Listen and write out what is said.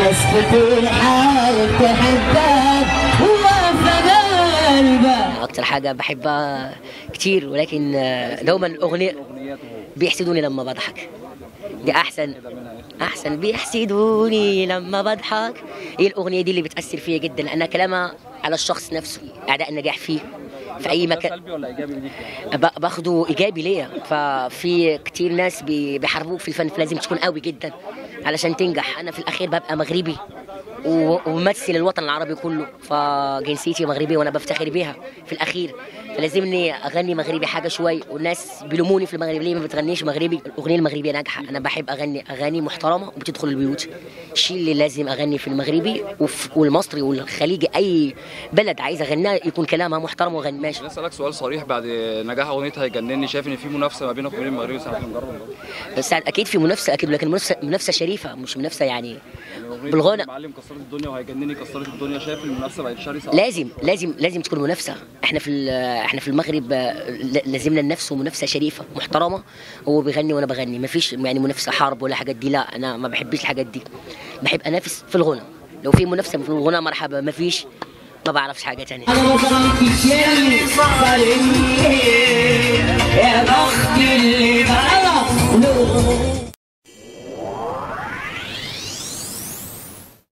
أسكت الحال تحبك وما قلبك اكتر حاجه بحبها كتير ولكن آه، دوما الاغنيه بيحسدوني لما بضحك دي احسن احسن بيحسدوني لما بضحك هي الاغنيه دي اللي بتاثر فيا جدا لانها كلامها على الشخص نفسه اعداء النجاح فيه في اي مكان سلبي ولا ايجابي ليك ب- باخده ايجابي ليا ففي كتير ناس بي- بيحاربوك في الفن فلازم تكون قوي جدا علشان تنجح انا في الاخير ببقى مغربي و- وممثل الوطن العربي كله فجنسيتي مغربيه وانا بفتخر بيها في الاخير فلازمني اغني مغربي حاجه شوي والناس بيلوموني في المغرب ليه ما بتغنيش مغربي الاغنيه المغربيه ناجحه انا بحب اغني اغاني محترمه وبتدخل البيوت الشيء اللي لازم اغني في المغربي وف- والمصري والخليجي اي بلد عايز اغنيها يكون كلامها محترم وغني ماشي عايز اسالك سؤال صريح بعد نجاح اغنيه هيجنني شايف ان في منافسه ما بينك وبين المغربي ساعه نجرب بس اكيد في منافسه اكيد لكن منافسه منافسه شريفه مش منافسه يعني بالغنى. معلم كسرت الدنيا وهيجنني كسرت الدنيا شايف المنافسه بقت شرسه لازم لازم لازم تكون منافسه احنا في ال- احنا في المغرب آه، ل- لازمنا ننافسه منافسه شريفه محترمه هو بيغني وانا بغني ما فيش يعني منافسه حرب ولا حاجات دي لا انا ما بحبش الحاجات دي بحب انافس في الغنى لو في منافسه في الغنى مرحبا ما فيش ما بعرفش حاجه تانية أنا بطلت الشيء صار يا بخت اللي بقى له